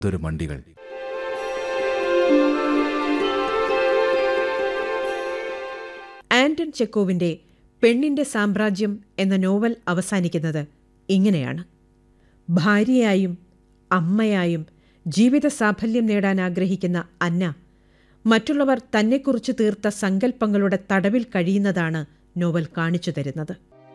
ഇതൊരു മണ്ടികൾ ആന്റൺ ചെക്കോവിന്റെ പെണ്ണിന്റെ സാമ്രാജ്യം എന്ന നോവൽ അവസാനിക്കുന്നത് ഇങ്ങനെയാണ് ഭാര്യയായും അമ്മയായും ജീവിത സാഫല്യം നേടാൻ ആഗ്രഹിക്കുന്ന അന്ന മറ്റുള്ളവർ തന്നെക്കുറിച്ച് തീർത്ത സങ്കല്പങ്ങളുടെ തടവിൽ കഴിയുന്നതാണ് നോവൽ കാണിച്ചു തരുന്നത്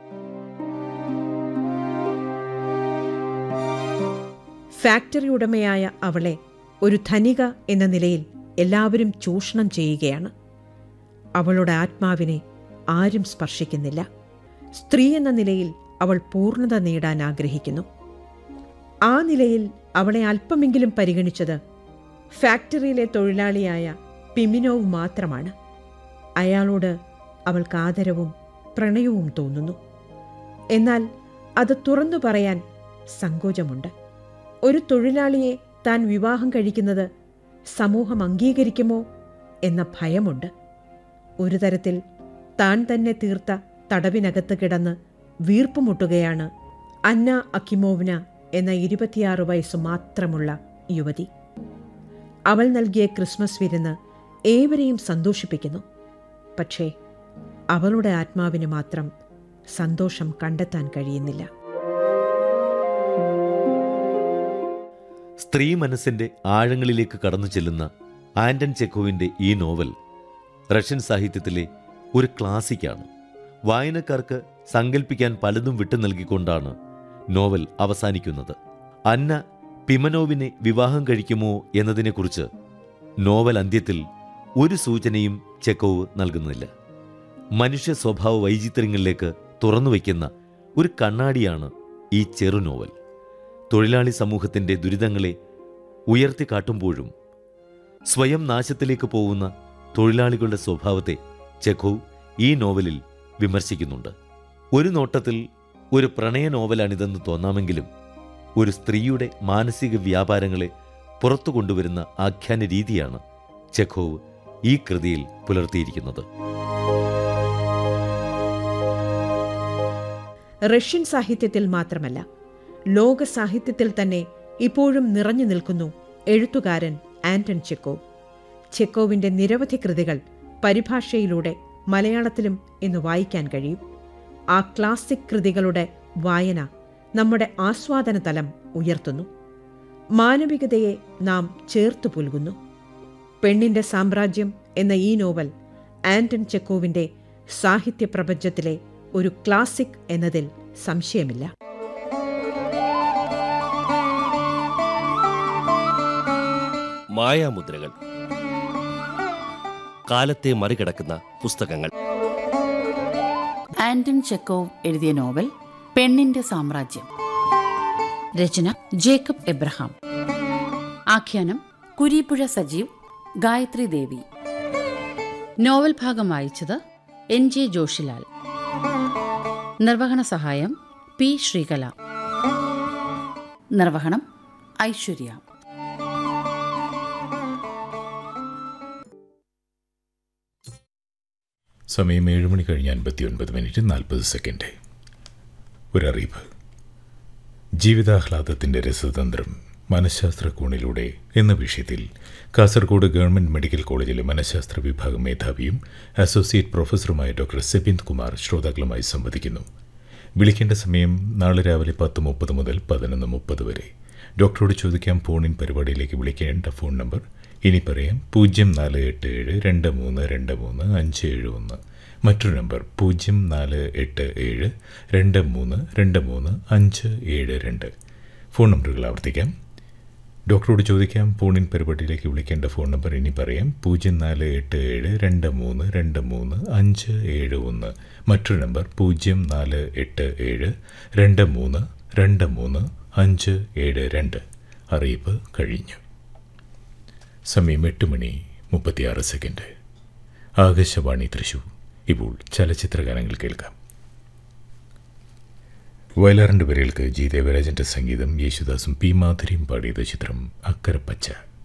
ഫാക്ടറി ഉടമയായ അവളെ ഒരു ധനിക എന്ന നിലയിൽ എല്ലാവരും ചൂഷണം ചെയ്യുകയാണ് അവളുടെ ആത്മാവിനെ ആരും സ്പർശിക്കുന്നില്ല സ്ത്രീ എന്ന നിലയിൽ അവൾ പൂർണ്ണത നേടാൻ ആഗ്രഹിക്കുന്നു ആ നിലയിൽ അവളെ അല്പമെങ്കിലും പരിഗണിച്ചത് ഫാക്ടറിയിലെ തൊഴിലാളിയായ പിമിനോവ് മാത്രമാണ് അയാളോട് അവൾക്ക് ആദരവും പ്രണയവും തോന്നുന്നു എന്നാൽ അത് തുറന്നു പറയാൻ സങ്കോചമുണ്ട് ഒരു തൊഴിലാളിയെ താൻ വിവാഹം കഴിക്കുന്നത് സമൂഹം അംഗീകരിക്കുമോ എന്ന ഭയമുണ്ട് ഒരു തരത്തിൽ താൻ തന്നെ തീർത്ത തടവിനകത്ത് കിടന്ന് വീർപ്പുമുട്ടുകയാണ് അന്ന അക്കിമോവ്ന എന്ന ഇരുപത്തിയാറ് വയസ്സ് മാത്രമുള്ള യുവതി അവൾ നൽകിയ ക്രിസ്മസ് വിരുന്ന് ഏവരെയും സന്തോഷിപ്പിക്കുന്നു പക്ഷേ അവളുടെ ആത്മാവിന് മാത്രം സന്തോഷം കണ്ടെത്താൻ കഴിയുന്നില്ല സ്ത്രീ മനസ്സിന്റെ ആഴങ്ങളിലേക്ക് കടന്നു ചെല്ലുന്ന ആന്റൺ ചെക്കോവിന്റെ ഈ നോവൽ റഷ്യൻ സാഹിത്യത്തിലെ ഒരു ക്ലാസിക്കാണ് വായനക്കാർക്ക് സങ്കല്പിക്കാൻ പലതും വിട്ടു നൽകിക്കൊണ്ടാണ് നോവൽ അവസാനിക്കുന്നത് അന്ന പിമനോവിനെ വിവാഹം കഴിക്കുമോ എന്നതിനെക്കുറിച്ച് നോവൽ അന്ത്യത്തിൽ ഒരു സൂചനയും ചെക്കോവ് നൽകുന്നില്ല മനുഷ്യ സ്വഭാവ വൈചിത്ര്യങ്ങളിലേക്ക് തുറന്നുവയ്ക്കുന്ന ഒരു കണ്ണാടിയാണ് ഈ ചെറു നോവൽ തൊഴിലാളി സമൂഹത്തിന്റെ ദുരിതങ്ങളെ ഉയർത്തിക്കാട്ടുമ്പോഴും സ്വയം നാശത്തിലേക്ക് പോകുന്ന തൊഴിലാളികളുടെ സ്വഭാവത്തെ ചെഖോവ് ഈ നോവലിൽ വിമർശിക്കുന്നുണ്ട് ഒരു നോട്ടത്തിൽ ഒരു പ്രണയ നോവലാണിതെന്ന് തോന്നാമെങ്കിലും ഒരു സ്ത്രീയുടെ മാനസിക വ്യാപാരങ്ങളെ പുറത്തു കൊണ്ടുവരുന്ന ആഖ്യാന രീതിയാണ് ചെഖോവ് ഈ കൃതിയിൽ പുലർത്തിയിരിക്കുന്നത് റഷ്യൻ സാഹിത്യത്തിൽ മാത്രമല്ല ലോക സാഹിത്യത്തിൽ തന്നെ ഇപ്പോഴും നിറഞ്ഞു നിൽക്കുന്നു എഴുത്തുകാരൻ ആന്റൺ ചെക്കോവ് ചെക്കോവിന്റെ നിരവധി കൃതികൾ പരിഭാഷയിലൂടെ മലയാളത്തിലും ഇന്ന് വായിക്കാൻ കഴിയും ആ ക്ലാസിക് കൃതികളുടെ വായന നമ്മുടെ ആസ്വാദന തലം ഉയർത്തുന്നു മാനവികതയെ നാം ചേർത്തു പുൽകുന്നു പെണ്ണിന്റെ സാമ്രാജ്യം എന്ന ഈ നോവൽ ആന്റൺ ചെക്കോവിന്റെ സാഹിത്യ പ്രപഞ്ചത്തിലെ ഒരു ക്ലാസിക് എന്നതിൽ സംശയമില്ല മായാമുദ്രകൾ കാലത്തെ മറികടക്കുന്ന പുസ്തകങ്ങൾ ആന്റൺ ചെക്കോവ് എഴുതിയ നോവൽ പെണ്ണിന്റെ സാമ്രാജ്യം രചന ജേക്കബ് എബ്രഹാം ആഖ്യാനം കുരീപ്പുഴ സജീവ് ഗായത്രി ദേവി നോവൽ ഭാഗം വായിച്ചത് എൻ ജെ ജോഷിലാൽ നിർവഹണ സഹായം പി ശ്രീകല നിർവഹണം ഐശ്വര്യ സമയം ഏഴ് മണി കഴിഞ്ഞ് അൻപത്തി ഒൻപത് മിനിറ്റ് നാൽപ്പത് സെക്കൻഡ് ഒരറിയിപ്പ് ജീവിതാഹ്ലാദത്തിൻ്റെ രസതന്ത്രം മനഃശാസ്ത്ര കോണിലൂടെ എന്ന വിഷയത്തിൽ കാസർഗോഡ് ഗവൺമെൻറ് മെഡിക്കൽ കോളേജിലെ മനഃശാസ്ത്ര വിഭാഗം മേധാവിയും അസോസിയേറ്റ് പ്രൊഫസറുമായ ഡോക്ടർ സെബിന്ദ് കുമാർ ശ്രോതാക്കളുമായി സംവദിക്കുന്നു വിളിക്കേണ്ട സമയം നാളെ രാവിലെ പത്ത് മുപ്പത് മുതൽ പതിനൊന്ന് മുപ്പത് വരെ ഡോക്ടറോട് ചോദിക്കാം ഫോണിൻ പരിപാടിയിലേക്ക് വിളിക്കേണ്ട ഫോൺ നമ്പർ ഇനി പറയാം പൂജ്യം നാല് എട്ട് ഏഴ് രണ്ട് മൂന്ന് രണ്ട് മൂന്ന് അഞ്ച് ഏഴ് ഒന്ന് മറ്റൊരു നമ്പർ പൂജ്യം നാല് എട്ട് ഏഴ് രണ്ട് മൂന്ന് രണ്ട് മൂന്ന് അഞ്ച് ഏഴ് രണ്ട് ഫോൺ നമ്പറുകൾ ആവർത്തിക്കാം ഡോക്ടറോട് ചോദിക്കാം ഫോണിൻ പരിപാടിയിലേക്ക് വിളിക്കേണ്ട ഫോൺ നമ്പർ ഇനി പറയാം പൂജ്യം നാല് എട്ട് ഏഴ് രണ്ട് മൂന്ന് രണ്ട് മൂന്ന് അഞ്ച് ഏഴ് ഒന്ന് മറ്റൊരു നമ്പർ പൂജ്യം നാല് എട്ട് ഏഴ് രണ്ട് മൂന്ന് രണ്ട് മൂന്ന് അഞ്ച് ഏഴ് രണ്ട് അറിയിപ്പ് കഴിഞ്ഞു സമയം എട്ട് മണി മുപ്പത്തിയാറ് സെക്കൻഡ് ആകാശവാണി തൃശൂർ ഇപ്പോൾ ചലച്ചിത്ര ഗാനങ്ങൾ കേൾക്കാം വയലാറിൻ്റെ വരകൾക്ക് ജി ദേവരാജൻ്റെ സംഗീതം യേശുദാസും പി മാധുരിയും പാടിയത് ചിത്രം അക്കരപ്പച്ച